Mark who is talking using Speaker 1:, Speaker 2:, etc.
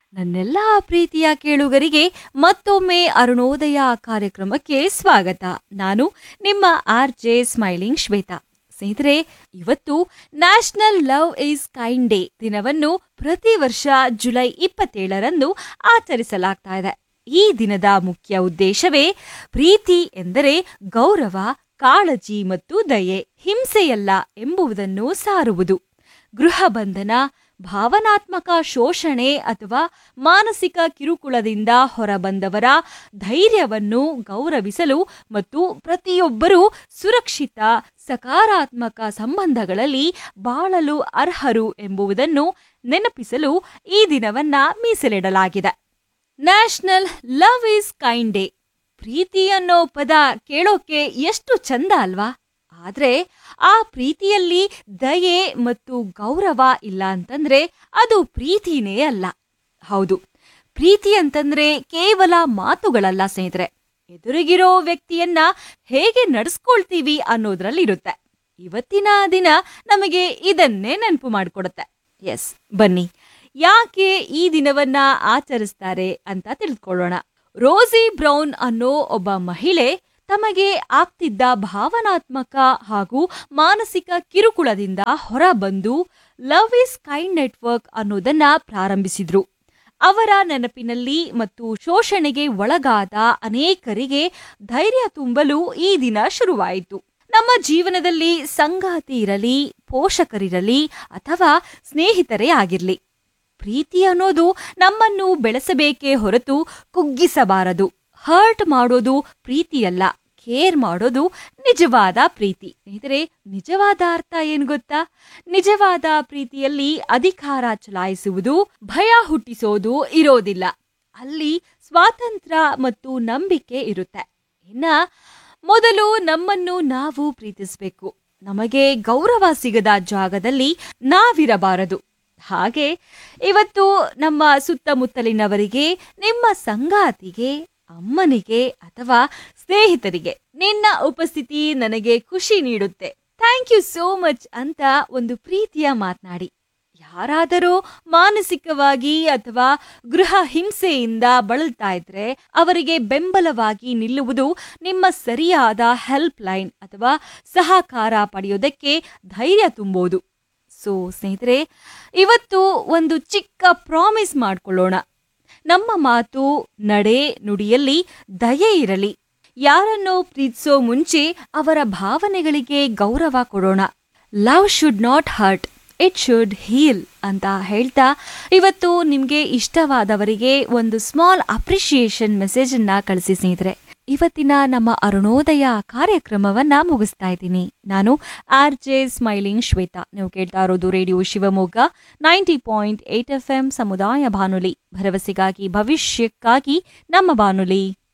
Speaker 1: ನನ್ನೆಲ್ಲ ಪ್ರೀತಿಯ ಕೇಳುಗರಿಗೆ ಮತ್ತೊಮ್ಮೆ ಅರುಣೋದಯ ಕಾರ್ಯಕ್ರಮಕ್ಕೆ ಸ್ವಾಗತ ನಾನು ನಿಮ್ಮ ಆರ್ ಜೆ ಸ್ಮೈಲಿಂಗ್ ಶ್ವೇತಾ ಸ್ನೇಹಿತರೆ ಇವತ್ತು national love is kind day ದಿನವನ್ನು ಪ್ರತಿ ವರ್ಷ ಜುಲೈ ಇಪ್ಪತ್ತೇಳರಂದು ಆಚರಿಸಲಾಗ್ತಾ ಇದೆ ಈ ದಿನದ ಮುಖ್ಯ ಉದ್ದೇಶವೇ ಪ್ರೀತಿ ಎಂದರೆ ಗೌರವ ಕಾಳಜಿ ಮತ್ತು ದಯೆ ಹಿಂಸೆಯಲ್ಲ ಎಂಬುದನ್ನು ಸಾರುವುದು ಗೃಹ ಬಂಧನ ಭಾವನಾತ್ಮಕ ಶೋಷಣೆ ಅಥವಾ ಮಾನಸಿಕ ಕಿರುಕುಳದಿಂದ ಹೊರಬಂದವರ ಧೈರ್ಯವನ್ನು ಗೌರವಿಸಲು ಮತ್ತು ಪ್ರತಿಯೊಬ್ಬರೂ ಸುರಕ್ಷಿತ ಸಕಾರಾತ್ಮಕ ಸಂಬಂಧಗಳಲ್ಲಿ ಬಾಳಲು ಅರ್ಹರು ಎಂಬುದನ್ನು ನೆನಪಿಸಲು ಈ ದಿನವನ್ನ ಮೀಸಲಿಡಲಾಗಿದೆ national love is kind day ಪ್ರೀತಿ ಅನ್ನೋ ಪದ ಕೇಳೋಕೆ ಎಷ್ಟು ಚಂದ ಅಲ್ವಾ ಆದ್ರೆ ಆ ಪ್ರೀತಿಯಲ್ಲಿ ದಯೆ ಮತ್ತು ಗೌರವ ಇಲ್ಲ ಅಂತಂದ್ರೆ ಅದು ಪ್ರೀತಿನೇ ಅಲ್ಲ ಹೌದು ಪ್ರೀತಿ ಅಂತಂದ್ರೆ ಕೇವಲ ಮಾತುಗಳಲ್ಲ ಸ್ನೇಹಿತರೆ ಎದುರಿಗಿರೋ ವ್ಯಕ್ತಿಯನ್ನ ಹೇಗೆ ನಡೆಸ್ಕೊಳ್ತೀವಿ ಅನ್ನೋದ್ರಲ್ಲಿರುತ್ತೆ ಇವತ್ತಿನ ದಿನ ನಮಗೆ ಇದನ್ನೇ ನೆನಪು ಮಾಡಿಕೊಡುತ್ತೆ ಎಸ್ ಬನ್ನಿ ಯಾಕೆ ಈ ದಿನವನ್ನ ಆಚರಿಸ್ತಾರೆ ಅಂತ ತಿಳ್ಕೊಳ್ಳೋಣ ರೋಸಿ ಬ್ರೌನ್ ಅನ್ನೋ ಒಬ್ಬ ಮಹಿಳೆ ತಮಗೆ ಆಗ್ತಿದ್ದ ಭಾವನಾತ್ಮಕ ಹಾಗೂ ಮಾನಸಿಕ ಕಿರುಕುಳದಿಂದ ಹೊರಬಂದು ಲವ್ ಇಸ್ ಕೈಂಡ್ ನೆಟ್ವರ್ಕ್ ಅನ್ನೋದನ್ನ ಪ್ರಾರಂಭಿಸಿದ್ರು ಅವರ ನೆನಪಿನಲ್ಲಿ ಮತ್ತು ಶೋಷಣೆಗೆ ಒಳಗಾದ ಅನೇಕರಿಗೆ ಧೈರ್ಯ ತುಂಬಲು ಈ ದಿನ ಶುರುವಾಯಿತು ನಮ್ಮ ಜೀವನದಲ್ಲಿ ಸಂಗಾತಿ ಇರಲಿ ಪೋಷಕರಿರಲಿ ಅಥವಾ ಸ್ನೇಹಿತರೇ ಆಗಿರಲಿ ಪ್ರೀತಿ ಅನ್ನೋದು ನಮ್ಮನ್ನು ಬೆಳೆಸಬೇಕೇ ಹೊರತು ಕುಗ್ಗಿಸಬಾರದು ಹರ್ಟ್ ಮಾಡೋದು ಪ್ರೀತಿಯಲ್ಲ ಕೇರ್ ಮಾಡೋದು ನಿಜವಾದ ಪ್ರೀತಿ ಸ್ನೇಹಿತರೆ ನಿಜವಾದ ಅರ್ಥ ಏನು ಗೊತ್ತಾ ನಿಜವಾದ ಪ್ರೀತಿಯಲ್ಲಿ ಅಧಿಕಾರ ಚಲಾಯಿಸುವುದು ಭಯ ಹುಟ್ಟಿಸೋದು ಇರೋದಿಲ್ಲ ಅಲ್ಲಿ ಸ್ವಾತಂತ್ರ್ಯ ಮತ್ತು ನಂಬಿಕೆ ಇರುತ್ತೆ ಇನ್ನ ಮೊದಲು ನಮ್ಮನ್ನು ನಾವು ಪ್ರೀತಿಸಬೇಕು ನಮಗೆ ಗೌರವ ಸಿಗದ ಜಾಗದಲ್ಲಿ ನಾವಿರಬಾರದು ಹಾಗೆ ಇವತ್ತು ನಮ್ಮ ಸುತ್ತಮುತ್ತಲಿನವರಿಗೆ ನಿಮ್ಮ ಸಂಗಾತಿಗೆ ಅಮ್ಮನಿಗೆ ಅಥವಾ ಸ್ನೇಹಿತರಿಗೆ ನಿನ್ನ ಉಪಸ್ಥಿತಿ ನನಗೆ ಖುಷಿ ನೀಡುತ್ತೆ ಥ್ಯಾಂಕ್ ಯು ಸೋ ಮಚ್ ಅಂತ ಒಂದು ಪ್ರೀತಿಯ ಮಾತನಾಡಿ ಯಾರಾದರೂ ಮಾನಸಿಕವಾಗಿ ಅಥವಾ ಗೃಹ ಹಿಂಸೆಯಿಂದ ಬಳಲ್ತಾ ಇದ್ರೆ ಅವರಿಗೆ ಬೆಂಬಲವಾಗಿ ನಿಲ್ಲುವುದು ನಿಮ್ಮ ಸರಿಯಾದ ಹೆಲ್ಪ್ ಲೈನ್ ಅಥವಾ ಸಹಕಾರ ಪಡೆಯೋದಕ್ಕೆ ಧೈರ್ಯ ತುಂಬೋದು ಸೊ ಸ್ನೇಹಿತರೆ ಇವತ್ತು ಒಂದು ಚಿಕ್ಕ ಪ್ರಾಮಿಸ್ ಮಾಡ್ಕೊಳ್ಳೋಣ ನಮ್ಮ ಮಾತು ನಡೆ ನುಡಿಯಲ್ಲಿ ದಯೆ ಇರಲಿ ಯಾರನ್ನೋ ಪ್ರೀತಿಸೋ ಮುಂಚೆ ಅವರ ಭಾವನೆಗಳಿಗೆ ಗೌರವ ಕೊಡೋಣ love should not hurt it should heal ಅಂತ ಹೇಳ್ತಾ ಇವತ್ತು ನಿಮಗೆ ಇಷ್ಟವಾದವರಿಗೆ ಒಂದು ಸ್ಮಾಲ್ ಅಪ್ರಿಷಿಯೇಷನ್ ಮೆಸೇಜನ್ನ ಕಳಿಸಿ ಸ್ನೇಹಿತರೆ ಇವತ್ತಿನ ನಮ್ಮ ಅರುಣೋದಯ ಕಾರ್ಯಕ್ರಮವನ್ನ ಮುಗಿಸ್ತಾ ಇದ್ದೀನಿ ನಾನು ಆರ್ ಜೆ ಸ್ಮೈಲಿಂಗ್ ಶ್ವೇತಾ ನೀವು ಕೇಳ್ತಾ ಇರೋದು radio Shivamogga ninety point eight F M ಸಮುದಾಯ ಬಾನುಲಿ ಭರವಸೆಗಾಗಿ ಭವಿಷ್ಯಕ್ಕಾಗಿ ನಮ್ಮ ಬಾನುಲಿ